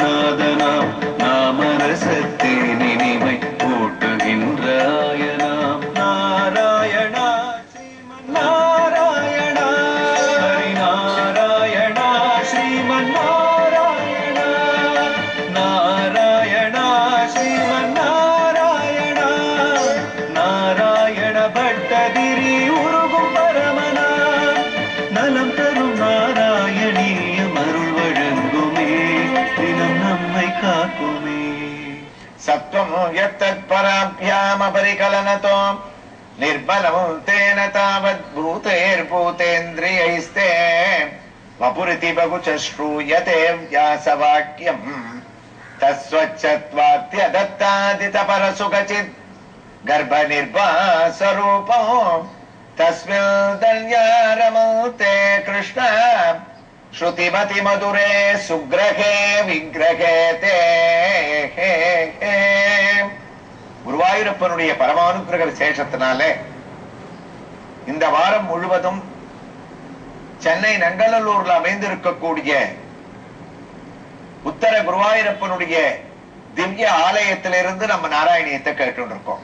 நாதனாம் நாமரசத்தே நினைவை ஊட்டுகின்ற ஆயனாம் நாராயணா ஸ்ரீமன் நாராயணா ஹரி நாராயணா ஸ்ரீமன் நாராயணா நாராயணா ஸ்ரீமன் நாராயணா நாராயண பட்டதிரி உருகும் பரமனா நலம் தரும் நாராயணீயம் அருள் வழங்குமே தினம் நம்மை காக்குமே సత్వము యత్తత్పరాభ్యామపరికలనతో నిర్బలము తేన తావద్భూతైర్భూతేంద్రియైస్తే వపురితి బహు చ శ్రూయతే వ్యాసవాక్యం తస్వచ్చత్వాత్యదత్తాదిత పరసుగచిత్ గర్భ నిర్వాసరూపం తస్మిన్ ధన్యారమతే కృష్ణ ஸ்ருதிமதி மதுரே சுக்ரகே விக்கிரகே தே குருவாயூரப்பனுடைய பரமானுக்கிரக விசேஷத்தினாலே இந்த வாரம் முழுவதும் சென்னை நங்கநல்லூர்ல அமைந்திருக்கக்கூடிய உத்தர குருவாயூரப்பனுடைய திவ்ய ஆலயத்திலிருந்து நம்ம நாராயணியத்தை கேட்டு இருக்கோம்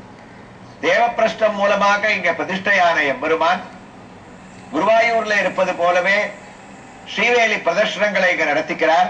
தேவப்பிரஷ்டம் மூலமாக இங்க பிரதிஷ்டையான எம்பெருமான் குருவாயூர்ல இருப்பது போலவே ஸ்ரீவேலி பிரதர்ஷனங்களை இங்க நடத்திக்கிறார்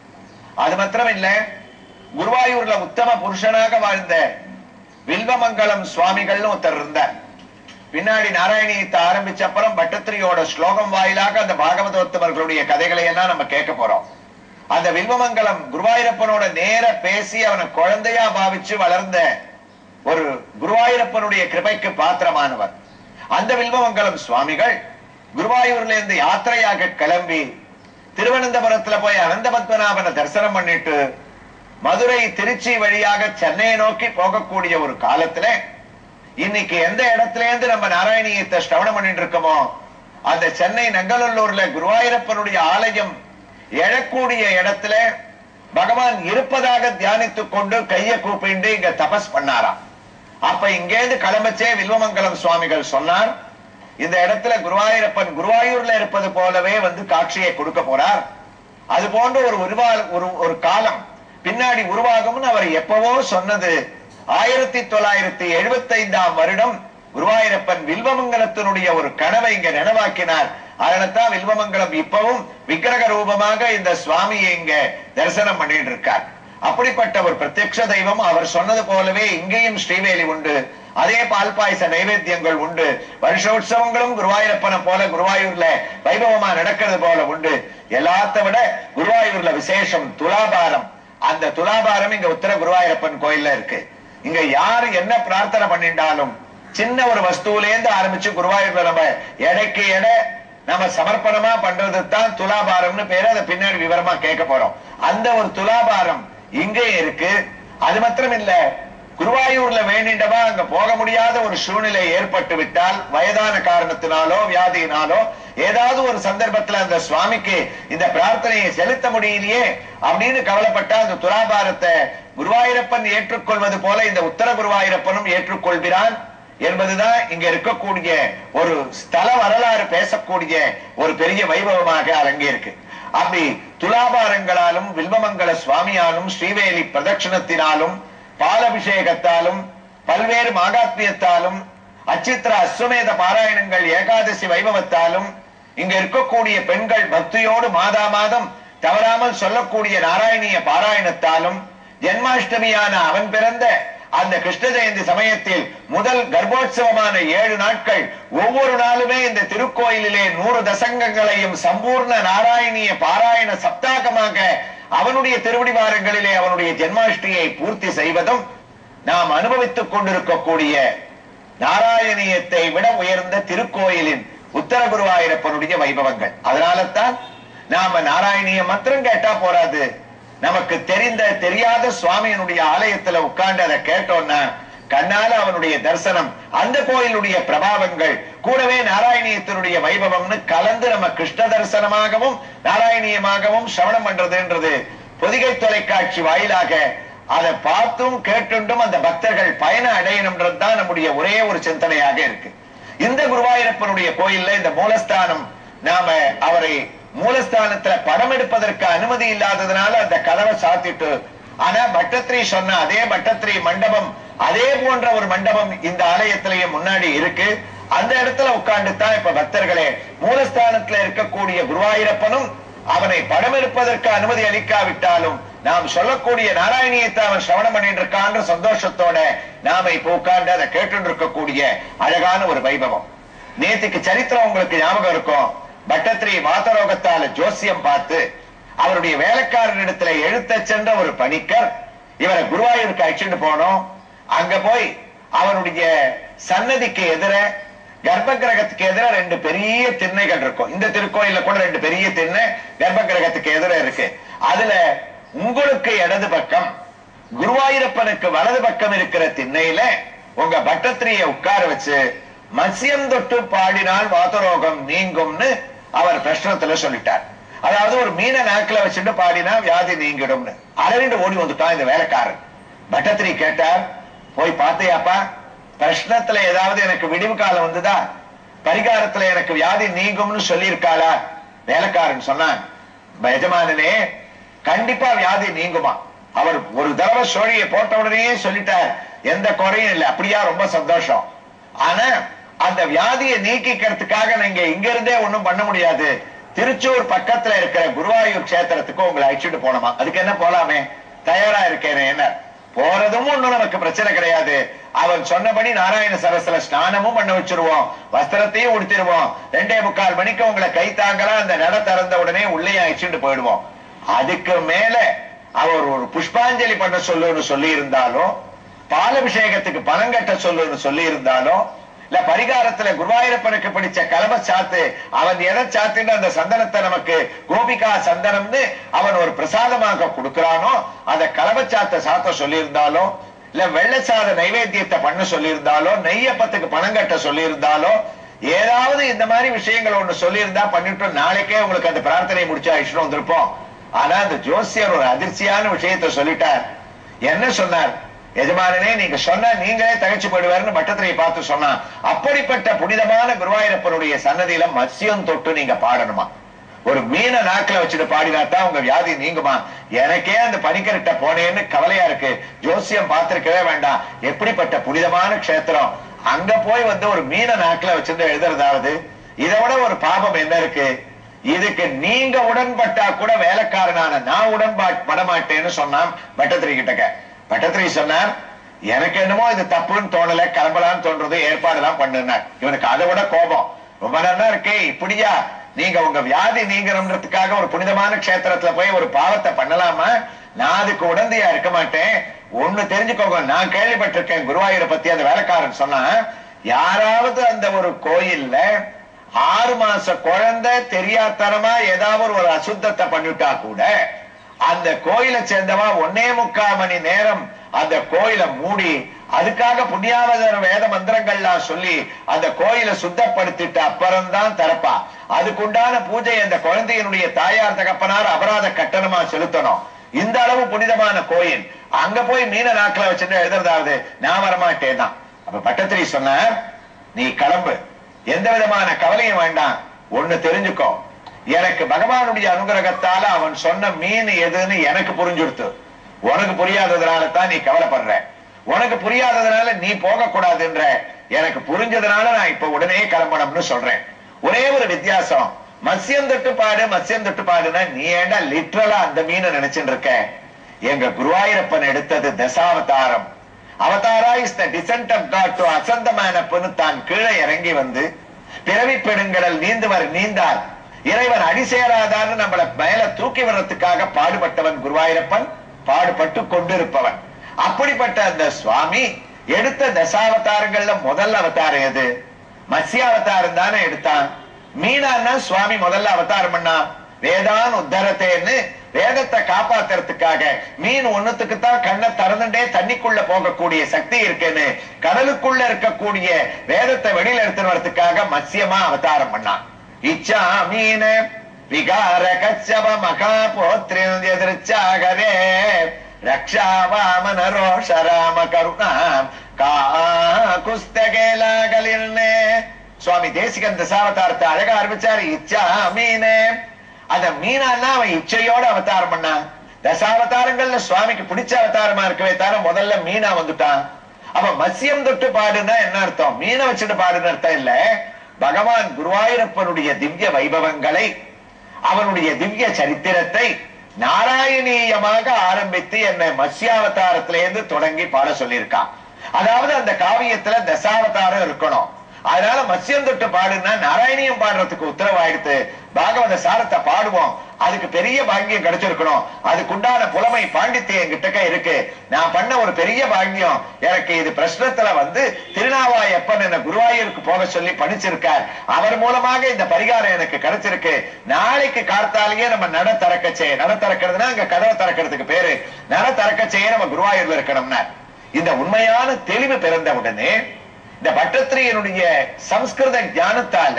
அது மாத்திரமில்ல குருவாயூர்ல உத்தம புருஷனாக வாழ்ந்த வில்வமங்கலம் சுவாமிகள்னு ஒருத்தர் இருந்தார் பின்னாடி நாராயணியத்தை ஆரம்பிச்ச அப்புறம் பட்டத்திரியோட ஸ்லோகம் வாயிலாக அந்த பாகவதோத்தமர்களுடைய கதைகளை எல்லாம் நம்ம கேட்க போறோம் அந்த வில்வமங்கலம் குருவாயூரப்பனோட நேர பேசி அவனை குழந்தையா பாவிச்சு வளர்ந்த ஒரு குருவாயூரப்பனுடைய கிருபைக்கு பாத்திரமானவர் அந்த வில்வமங்கலம் சுவாமிகள் குருவாயூர்ல இருந்து யாத்திரையாக கிளம்பி திருவனந்தபுரத்துல போய் அனந்த பத்மநாபனை தரிசனம் பண்ணிட்டு மதுரை திருச்சி வழியாக சென்னையை நோக்கி போகக்கூடிய ஒரு காலத்துல இன்னைக்கு எந்த இடத்துல இருந்து நம்ம நாராயணியத்தை ஸ்ரவணம் பண்ணிட்டு இருக்கோமோ அந்த சென்னை நங்கநல்லூர்ல குருவாயூரப்பனுடைய ஆலயம் எழக்கூடிய இடத்துல பகவான் இருப்பதாக தியானித்துக் கொண்டு கையை கூப்பிண்டு இங்க தபஸ் பண்ணாராம் அப்ப இங்கேருந்து கிளம்பச்சே வில்வமங்கலம் சுவாமிகள் சொன்னார் இந்த இடத்துல குருவாயூரப்பன் குருவாயூர்ல இருப்பது போலவே வந்து காட்சியை கொடுக்க போறார் அது போன்ற ஒரு உருவா ஒரு ஒரு காலம் பின்னாடி உருவாகும்னு அவர் எப்பவோ சொன்னது ஆயிரத்தி தொள்ளாயிரத்தி எழுபத்தி ஐந்தாம் வருடம் குருவாயூரப்பன் வில்வமங்கலத்தினுடைய ஒரு கனவை இங்க நினைவாக்கினார் அதனால்தான் வில்வமங்கலம் இப்பவும் விக்கிரக ரூபமாக இந்த சுவாமியை இங்க தரிசனம் பண்ணிட்டு இருக்கார் அப்படிப்பட்ட ஒரு பிரத்யக்ஷ தெய்வம் அவர் சொன்னது போலவே இங்கேயும் ஸ்ரீவேலி உண்டு அதே பால் பாயச நைவேத்தியங்கள் உண்டு வருஷோற்சவங்களும் குருவாயூரப்பனை போல குருவாயூர்ல வைபவமா நடக்கிறது போல உண்டு எல்லாத்த விட குருவாயூர்ல விசேஷம் துலாபாரம் அந்த துலாபாரம் இங்க உத்தர குருவாயூரப்பன் கோயில்ல இருக்கு இங்க யாரு என்ன பிரார்த்தனை பண்ணிட்டாலும் சின்ன ஒரு வஸ்துவிலேருந்து ஆரம்பிச்சு குருவாயூர்ல நம்ம எடைக்கு எடை நம்ம சமர்ப்பணமா பண்றது தான் துலாபாரம்னு பேரு அதை பின்னாடி விவரமா கேட்க போறோம் அந்த ஒரு துலாபாரம் இங்கே இருக்கு அது மாத்திரம் இல்ல குருவாயூர்ல வேண்டிண்டவா அங்க போக முடியாத ஒரு சூழ்நிலை ஏற்பட்டு விட்டால் வயதான காரணத்தினாலோ வியாதியினாலோ ஏதாவது ஒரு சந்தர்ப்பத்துல அந்த சுவாமிக்கு இந்த பிரார்த்தனையை செலுத்த முடியலையே அப்படின்னு கவலைப்பட்டா அந்த துலாபாரத்தை குருவாயூரப்பன் ஏற்றுக்கொள்வது போல இந்த உத்தர குருவாயூரப்பனும் ஏற்றுக்கொள்கிறான் என்பதுதான் இங்க இருக்கக்கூடிய ஒரு ஸ்தல வரலாறு பேசக்கூடிய ஒரு பெரிய வைபவமாக அரங்கேற்கு அப்படி துலாபாரங்களாலும் வில்வமங்கல சுவாமியாலும் ஸ்ரீவேலி பிரதட்சணத்தினாலும் பாலபிஷேகத்தாலும் பல்வேறு மாகாத்மியத்தாலும் அச்சித்திர அஸ்வமேத பாராயணங்கள் ஏகாதசி வைபவத்தாலும் இங்க இருக்கக்கூடிய பெண்கள் பக்தியோடு மாதா மாதம் தவறாமல் சொல்லக்கூடிய நாராயணிய பாராயணத்தாலும் ஜென்மாஷ்டமியான அவன் பிறந்த அந்த கிருஷ்ண ஜெயந்தி சமயத்தில் முதல் கர்ப்போற்சவமான ஏழு நாட்கள் ஒவ்வொரு நாளுமே இந்த திருக்கோயிலிலே நூறு தசங்கங்களையும் சம்பூர்ண நாராயணிய பாராயண சப்தாகமாக அவனுடைய திருவடிவாரங்களிலே அவனுடைய ஜென்மாஷ்டியை பூர்த்தி செய்வதும் நாம் அனுபவித்துக் கொண்டிருக்கக்கூடிய நாராயணியத்தை விட உயர்ந்த திருக்கோயிலின் உத்தர குருவாயூரப்பனுடைய வைபவங்கள் அதனால தான் நாம நாராயணிய மாத்திரம் கேட்டா போறாது நமக்கு தெரிந்த தெரியாத சுவாமியினுடைய ஆலயத்துல உட்கார்ந்து அதை கேட்டோம்னா கண்ணால அவனுடைய தரிசனம் அந்த கோயிலுடைய பிரபாவங்கள் கூடவே நாராயணியத்தினுடைய வைபவம்னு கலந்து நம்ம கிருஷ்ண தரிசனமாகவும் நாராயணியமாகவும் சிரவணம் பண்றதுன்றது பொதிகை தொலைக்காட்சி வாயிலாக அதை பார்த்தும் கேட்டுண்டும் அந்த பக்தர்கள் பயண அடையணும்ன்றது தான் நம்முடைய ஒரே ஒரு சிந்தனையாக இருக்கு இந்த குருவாயூரப்பனுடைய கோயில்ல இந்த மூலஸ்தானம் நாம அவரை மூலஸ்தானத்துல படம் எடுப்பதற்கு அனுமதி இல்லாததுனால அந்த கதவை சாத்திட்டு ஆனா பட்டத்திரி சொன்ன அதே பட்டத்திரி மண்டபம் அதே போன்ற ஒரு மண்டபம் இந்த ஆலயத்திலேயே முன்னாடி இருக்கு அந்த இடத்துல உட்கார்ந்து தான் இப்ப பக்தர்களே மூலஸ்தானத்துல இருக்கக்கூடிய குருவாயூரப்பனும் அவனை படம் எடுப்பதற்கு அனுமதி அளிக்காவிட்டாலும் நாம் சொல்லக்கூடிய நாராயணியத்தை அவன் சிரவணம் பண்ணிட்டு இருக்கான்ற சந்தோஷத்தோட நாம இப்ப உட்கார்ந்து அதை கேட்டு இருக்கக்கூடிய அழகான ஒரு வைபவம் நேத்துக்கு சரித்திரம் உங்களுக்கு ஞாபகம் இருக்கும் பட்டத்திரி வாதரோகத்தால ஜோசியம் பார்த்து அவருடைய வேலைக்காரனிடத்துல எழுத்த சென்ற ஒரு பணிக்கர் இவரை குருவாயூருக்கு அழைச்சிட்டு போனோம் அங்க போய் அவருடைய சன்னதிக்கு எதிர கர்ப்ப கிரகத்துக்கு எதிர ரெண்டு பெரிய திண்ணைகள் இருக்கும் இந்த திருக்கோயில்ல கூட ரெண்டு பெரிய திண்ணை கர்ப்ப கிரகத்துக்கு எதிர இருக்கு அதுல உங்களுக்கு இடது பக்கம் குருவாயூரப்பனுக்கு வலது பக்கம் இருக்கிற திண்ணையில உங்க பட்டத்திரிய உட்கார வச்சு மத்யம் தொட்டு பாடினால் வாதரோகம் நீங்கும்னு அவர் பிரஷ்னத்துல சொல்லிட்டார் அதாவது ஒரு மீன நாக்கில வச்சுட்டு பாடினா வியாதி நீங்கிடும்னு அலறிண்டு ஓடி வந்துட்டான் இந்த வேலைக்காரன் பட்டத்திரி கேட்டார் போய் பார்த்தையாப்பா பிரஷ்னத்துல ஏதாவது எனக்கு விடிவு காலம் வந்துதா பரிகாரத்துல எனக்கு வியாதி நீங்கும்னு சொல்லியிருக்காளா வேலைக்காரன் சொன்னான் எஜமானனே கண்டிப்பா வியாதி நீங்குமா அவர் ஒரு தடவை சோழியை போட்ட உடனே சொல்லிட்டார் எந்த குறையும் இல்லை அப்படியா ரொம்ப சந்தோஷம் ஆனா அந்த வியாதியை நீக்கிக்கிறதுக்காக நீங்க இங்க இருந்தே ஒண்ணும் பண்ண முடியாது திருச்சூர் பக்கத்துல இருக்கிற குருவாயூர் கஷேத்திரத்துக்கு உங்களை அழைச்சிட்டு போனோமா அதுக்கு என்ன போலாமே தயாரா இருக்கேனே என்ன போறதும் ஒண்ணும் நமக்கு பிரச்சனை கிடையாது அவன் சொன்னபடி நாராயண சரஸ்ல ஸ்நானமும் பண்ண வச்சிருவோம் வஸ்திரத்தையும் உடுத்திடுவோம் ரெண்டே முக்கால் மணிக்கு உங்களை கை தாங்கலாம் அந்த நட திறந்த உடனே உள்ளே அழைச்சிட்டு போயிடுவோம் அதுக்கு மேல அவர் ஒரு புஷ்பாஞ்சலி பண்ண சொல்லுன்னு சொல்லி இருந்தாலும் பாலபிஷேகத்துக்கு பணம் கட்ட சொல்லுன்னு சொல்லி இருந்தாலும் இல்ல பரிகாரத்துல குருவாயூரப்பனுக்கு பிடிச்ச கலப சாத்து அவன் எதை சாத்துன்னு அந்த சந்தனத்தை நமக்கு கோபிகா சந்தனம்னு அவன் ஒரு பிரசாதமாக கொடுக்கிறானோ அந்த கலப சாத்த சாத்த சொல்லியிருந்தாலும் இல்ல வெள்ளச்சாத நைவேத்தியத்தை பண்ண சொல்லியிருந்தாலோ நெய்யப்பத்துக்கு பணம் கட்ட சொல்லியிருந்தாலோ ஏதாவது இந்த மாதிரி விஷயங்கள் ஒண்ணு சொல்லியிருந்தா பண்ணிட்டு நாளைக்கே உங்களுக்கு அந்த பிரார்த்தனை முடிச்சு அழிச்சுட்டு வந்திருப்போம் ஆனா அந்த ஜோசியர் ஒரு அதிர்ச்சியான விஷயத்தை சொல்லிட்டார் என்ன சொன்னார் எஜமானனே நீங்க சொன்ன நீங்களே தகச்சு போயிடுவாருன்னு பட்டத்திரையை பார்த்து சொன்னான் அப்படிப்பட்ட புனிதமான குருவாயூரப்பனுடைய சன்னதியில மத்யம் தொட்டு நீங்க பாடணுமா ஒரு மீனை நாக்குல வச்சுட்டு பாடினாத்தான் உங்க வியாதி நீங்குமா எனக்கே அந்த பனிக்கரிட்ட போனேன்னு கவலையா இருக்கு ஜோசியம் பார்த்திருக்கவே வேண்டாம் எப்படிப்பட்ட புனிதமான க்ஷேத்திரம் அங்க போய் வந்து ஒரு மீனை நாக்குல வச்சிருந்து எழுதுறதாவது இதை விட ஒரு பாபம் என்ன இருக்கு இதுக்கு நீங்க உடன்பட்டா கூட வேலைக்காரனான நான் உடன்பட மாட்டேன்னு சொன்னான் பட்டத்திரி கிட்டக்க பட்டத்திரி சொன்னார் எனக்கு என்னமோ இது தப்புன்னு தோணல கிளம்பலான்னு தோன்றது ஏற்பாடுலாம் பண்ணுனார் இவனுக்கு அதை விட கோபம் ரொம்ப நல்லா இருக்கே இப்படியா நீங்க உங்க வியாதி நீங்கணும்ன்றதுக்காக ஒரு புனிதமான க்ஷேத்திரத்துல போய் ஒரு பாவத்தை பண்ணலாமா நான் அதுக்கு உடந்தையா இருக்க மாட்டேன் ஒண்ணு தெரிஞ்சுக்கோங்க நான் கேள்விப்பட்டிருக்கேன் குருவாயூரை பத்தி அந்த வேலைக்காரன் சொன்னா யாராவது அந்த ஒரு கோயில்ல ஆறு மாச குழந்தை தெரியாதனமா ஏதாவது ஒரு அசுத்தத்தை பண்ணிட்டா கூட அந்த கோயிலை சேர்ந்தவா ஒன்னே முக்கா மணி நேரம் அந்த கோயிலை மூடி அதுக்காக புண்ணியாவதர வேத மந்திரங்கள்லாம் சொல்லி அந்த கோயிலை சுத்தப்படுத்திட்டு அப்புறம் தான் திறப்பா அதுக்குண்டான பூஜை அந்த குழந்தையினுடைய தாயார் தகப்பனார் அபராத கட்டணமா செலுத்தணும் இந்த அளவு புனிதமான கோயில் அங்க போய் மீன நாக்கில வச்சுட்டு எழுதுறதாவது நான் வரமாட்டேன் தான் அப்ப பட்டத்திரி சொன்னார் நீ கிளம்பு எந்த விதமான கவலையும் வேண்டாம் ஒண்ணு தெரிஞ்சுக்கோ எனக்கு பகவானுடைய அனுகிரகத்தால அவன் சொன்ன மீன் எதுன்னு எனக்கு புரிஞ்சுடுத்து உனக்கு புரியாததுனால தான் நீ கவலைப்படுற உனக்கு புரியாததுனால நீ போக கூடாதுன்ற எனக்கு புரிஞ்சதுனால நான் இப்ப உடனே கிளம்பணும்னு சொல்றேன் ஒரே ஒரு வித்தியாசம் மத்யம் தொட்டு பாடு மத்யம் தொட்டு பாடுனா நீ ஏண்டா லிட்ரலா அந்த மீனை நினைச்சுட்டு இருக்க எங்க குருவாயூரப்பன் எடுத்தது Dasavataram avatara is the descent of god to அசந்த மேனப்புன்னு தான் கீழே இறங்கி வந்து பிறவி பெருங்கடல் நீந்துவர் நீந்தார் இறைவன் அடி சேராதான்னு நம்மள மேல தூக்கி வர்றதுக்காக பாடுபட்டவன் குருவாயூரப்பன் பாடுபட்டு கொண்டிருப்பவன் அப்படிப்பட்ட அந்த சுவாமி எடுத்த தசாவதாரங்கள்ல முதல் அவதாரம் எது மத்ஸ்யாவதாரம் தானே எடுத்தான் மீனான்னா சுவாமி முதல்ல அவதாரம் பண்ணா வேதான் உத்தரத்தேன்னு வேதத்தை காப்பாத்துறதுக்காக மீன் ஒண்ணுத்துக்கு தான் கண்ணை திறந்துட்டே தண்ணிக்குள்ள போகக்கூடிய சக்தி இருக்குன்னு கடலுக்குள்ள இருக்கக்கூடிய வேதத்தை வெளியில எடுத்துட்டு வரதுக்காக மத்ஸ்யமா அவதாரம் பண்ணான் இச்சா மீன விகார கச்சப மகா போத்ரின் எதிர்ச்சாகரே ரக்ஷா வாமன ரோஷ ராம கருணா கா குஸ்தகேலாகலின்னே சுவாமி தேசிகன் தசாவதாரத்தை அழகா ஆரம்பிச்சாரு இச்சா மீனே அந்த மீனான்னா அவன் இச்சையோட அவதாரம் பண்ணான் தசாவதாரங்கள்ல சுவாமிக்கு பிடிச்ச அவதாரமா இருக்கவே தவிர முதல்ல மீனா வந்துட்டான் அப்ப மத்யம் தொட்டு பாடுனா என்ன அர்த்தம் மீனை வச்சுட்டு பாடுன்னு அர்த்தம் இல்ல பகவான் குருவாயூரப்பனுடைய திவ்ய வைபவங்களை அவனுடைய திவ்ய சரித்திரத்தை நாராயணீயமாக ஆரம்பித்து என்னை மத்ஸ்யாவதாரத்திலேருந்து தொடங்கி பாட சொல்லியிருக்கான் அதாவது அந்த காவியத்துல தசாவதாரம் இருக்கணும் அதனால மத்ஸ்யம் தொட்டு பாடுனா நாராயணியம் பாடுறதுக்கு உத்தரவாயிடுத்து பாகவத சாரத்தை பாடுவோம் அதுக்கு பெரிய பாக்கியம் கிடைச்சிருக்கணும் அதுக்குண்டான புலமை பாண்டித்யம் கிட்டக்க இருக்கு நான் பண்ண ஒரு பெரிய பாக்கியம் எனக்கு இது பிரശ്னத்துல வந்து திருநாவாயப்பன் என்ன குருவாயூருக்கு போக சொல்லி படிச்சிருக்கார் அவர் மூலமாக இந்த பரிகாரம் எனக்கு கிடைச்சிருக்கு நாளைக்கு கார்த்தாலேயே நம்ம நட திறக்கச்சே நட திறக்கிறதுனா அங்க கதவை திறக்கிறதுக்கு பேரு நட திறக்கச்சே நம்ம குருவாயூர்ல இருக்கணும்னா இந்த உண்மையான தெளிவு பிறந்த உடனே இந்த பட்டத்திரியனுடைய சம்ஸ்கிருத ஞானத்தால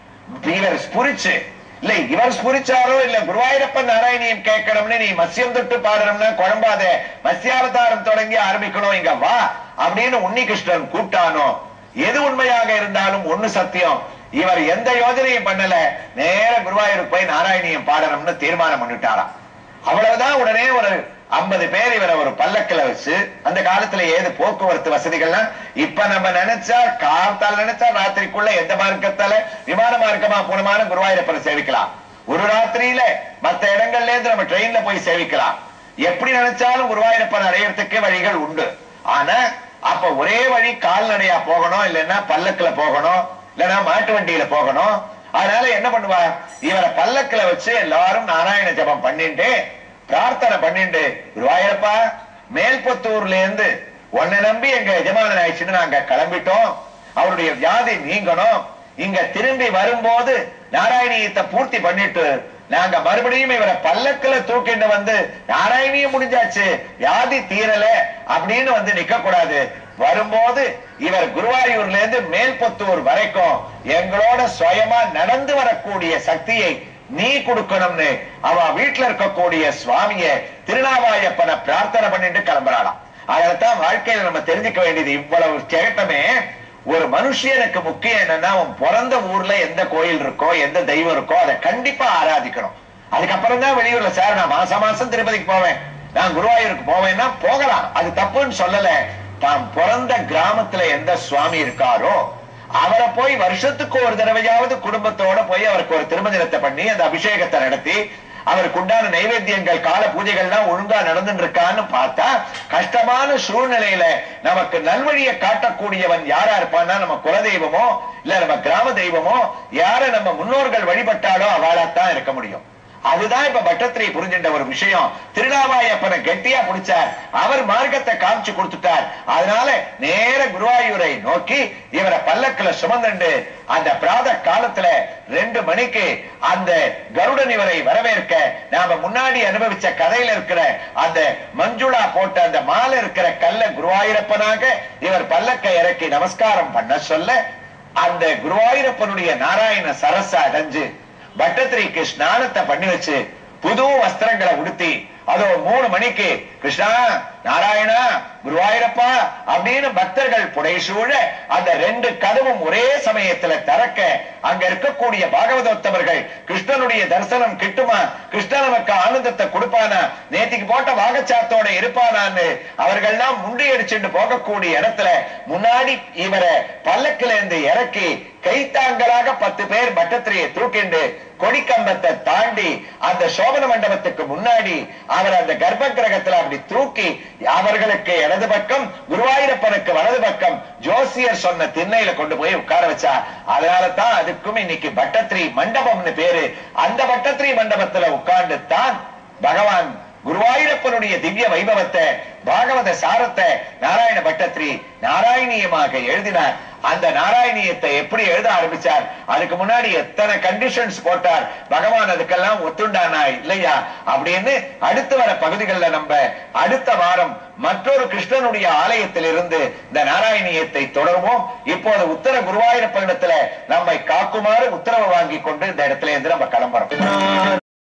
இவர் ஸ்புரிச்சு இல்ல இவர் ஸ்புரிச்சாரோ இல்ல குருவாயூரப்பன் நாராயணியம் கேட்கணும்னு நீ மத்யம் தொட்டு பாடணும்னா குழம்பாத மத்யாவதாரம் தொடங்கி ஆரம்பிக்கணும் இங்க வா அப்படின்னு உன்னிகிருஷ்ணன் கூப்பிட்டானோ எது உண்மையாக இருந்தாலும் ஒண்ணு சத்தியம் இவர் எந்த யோஜனையும் பண்ணல நேர குருவாயூருக்கு போய் நாராயணியம் பாடணும்னு தீர்மானம் பண்ணிட்டாராம் அவ்வளவுதான் உடனே ஒரு ஐம்பது பேர் இவரை ஒரு பல்லக்குல வச்சு அந்த காலத்துல ஏது போக்குவரத்து வசதிகள்லாம் இப்ப நம்ம நினைச்சா காத்தால நினைச்சா ராத்திரிக்குள்ள எந்த மார்க்கத்தால விமான மார்க்கமா போனமான குருவாயூரப்பனை சேவிக்கலாம் ஒரு ராத்திரியில மத்த இடங்கள்ல இருந்து நம்ம ட்ரெயின்ல போய் சேவிக்கலாம் எப்படி நினைச்சாலும் குருவாயூரப்பன் அடையறதுக்கு வழிகள் உண்டு ஆனா அப்ப ஒரே வழி கால்நடையா போகணும் இல்லைன்னா பல்லக்குல போகணும் இல்லைன்னா மாட்டு வண்டியில போகணும் அதனால என்ன பண்ணுவா இவரை பல்லக்குல வச்சு எல்லாரும் நாராயண ஜபம் பண்ணிட்டு பிரார்த்தனை பண்ணிட்டு குருவாயூரப்பா மேல்புத்தூர்ல இருந்து உன்னை நம்பி எங்க எஜமானன் ஆயிடுச்சுன்னு நாங்க கிளம்பிட்டோம் அவருடைய வியாதி நீங்கணும் இங்க திரும்பி வரும்போது நாராயணியத்தை பூர்த்தி பண்ணிட்டு நாங்க மறுபடியும் இவரை பல்லக்குல தூக்கிட்டு வந்து நாராயணியும் முடிஞ்சாச்சு வியாதி தீரல அப்படின்னு வந்து நிக்க கூடாது வரும்போது இவர் குருவாயூர்ல இருந்து மேல்புத்தூர் வரைக்கும் எங்களோட சுயமா நடந்து வரக்கூடிய சக்தியை நீ கொடுக்கணும்னு அவ வீட்டுல இருக்கக்கூடிய சுவாமிய திருநாவாயப்பனை பிரார்த்தனை பண்ணிட்டு கிளம்புறாளாம் அதத்தான் வாழ்க்கையில நம்ம தெரிஞ்சுக்க வேண்டியது இவ்வளவு கேட்டமே ஒரு மனுஷனுக்கு முக்கியம் என்னன்னா அவன் பிறந்த ஊர்ல எந்த கோயில் இருக்கோ எந்த தெய்வம் இருக்கோ அதை கண்டிப்பா ஆராதிக்கணும் அதுக்கப்புறம் தான் வெளியூர்ல சார் நான் மாசம் மாசம் திருப்பதிக்கு போவேன் நான் குருவாயூருக்கு போவேன்னா போகலாம் அது தப்புன்னு சொல்லல தான் பிறந்த கிராமத்துல எந்த சுவாமி இருக்காரோ அவரை போய் வருஷத்துக்கு ஒரு தடவையாவது குடும்பத்தோட போய் அவருக்கு ஒரு திருமணத்தை பண்ணி அந்த அபிஷேகத்தை நடத்தி அவருக்கு உண்டான நைவேத்தியங்கள் கால பூஜைகள்லாம் ஒழுங்கா நடந்துட்டு இருக்கான்னு பார்த்தா கஷ்டமான சூழ்நிலையில நமக்கு நல்வழியை காட்டக்கூடியவன் யாரா இருப்பான்னா நம்ம குலதெய்வமோ இல்ல நம்ம கிராம தெய்வமோ யார நம்ம முன்னோர்கள் வழிபட்டாலோ அவளாத்தான் இருக்க முடியும் அதுதான் இப்ப பட்டத்திரி புரிஞ்சின்ற ஒரு விஷயம் திருநாவாயப்பனை கெட்டியா பிடிச்சார் அவர் மார்க்கத்தை காமிச்சு கொடுத்துட்டார் அதனால நேர குருவாயூரை நோக்கி இவரை பல்லக்குல சுமந்துண்டு அந்த பிராத காலத்துல ரெண்டு மணிக்கு அந்த கருடன் இவரை வரவேற்க நாம முன்னாடி அனுபவிச்ச கதையில இருக்கிற அந்த மஞ்சுளா போட்ட அந்த மாலை இருக்கிற கல்ல குருவாயூரப்பனாக இவர் பல்லக்கை இறக்கி நமஸ்காரம் பண்ண சொல்ல அந்த குருவாயூரப்பனுடைய நாராயண சரச அடைஞ்சு பட்டத்திரிக்கு ஸ்நானத்தை பண்ணி வச்சு புது வஸ்திரங்களை உடுத்தி அதோ மூணு மணிக்கு கிருஷ்ணா நாராயணா குருவாயூரப்பா அப்படின்னு பக்தர்கள் புடைசூழ அந்த ரெண்டு கதவும் ஒரே சமயத்துல திறக்க அங்க இருக்கக்கூடிய பாகவதோத்தமர்கள் கிருஷ்ணனுடைய தரிசனம் கிட்டுமா கிருஷ்ணன் நமக்கு ஆனந்தத்தை கொடுப்பானா நேத்திக்கு போட்ட வாகச்சாத்தோட இருப்பானான்னு அவர்கள்லாம் முண்டியடிச்சுட்டு போகக்கூடிய இடத்துல முன்னாடி இவரை பல்லக்கில இருந்து இறக்கி கைத்தாங்கலாக பத்து பேர் பட்டத்திரியை தூக்கிண்டு கொடிக்கம்பத்தை தாண்டி அந்த சோபன மண்டபத்துக்கு முன்னாடி அவர் அந்த கர்ப்ப கிரகத்துல அப்படி தூக்கி அவர்களுக்கு இடது பக்கம் குருவாயூரப்பனுக்கு வலது பக்கம் ஜோசியர் சொன்ன திண்ணையில கொண்டு போய் உட்கார வச்சா அதனால தான் அதுக்கும் இன்னைக்கு பட்டத்திரி மண்டபம்னு பேரு அந்த பட்டத்திரி மண்டபத்துல உட்கார்ந்து தான் பகவான் குருவாயூரப்பனுடைய திவ்ய வைபவத்தை பாகவத சாரத்தை நாராயண பட்டத்திரி நாராயணியமாக எழுதினார் அந்த நாராயணியத்தை எப்படி எழுத ஆரம்பிச்சார் அதுக்கு முன்னாடி எத்தனை கண்டிஷன்ஸ் போட்டார் பகவான் அதுக்கெல்லாம் ஒத்துண்டானா இல்லையா அப்படின்னு அடுத்து வர பகுதிகளில் நம்ம அடுத்த வாரம் மற்றொரு கிருஷ்ணனுடைய ஆலயத்திலிருந்து இந்த நாராயணியத்தை தொடருவோம் இப்போது உத்தர குருவாயூரப்பனிடத்துல நம்மை காக்குமாறு உத்தரவு வாங்கி கொண்டு இந்த இடத்துல இருந்து நம்ம கிளம்புறோம்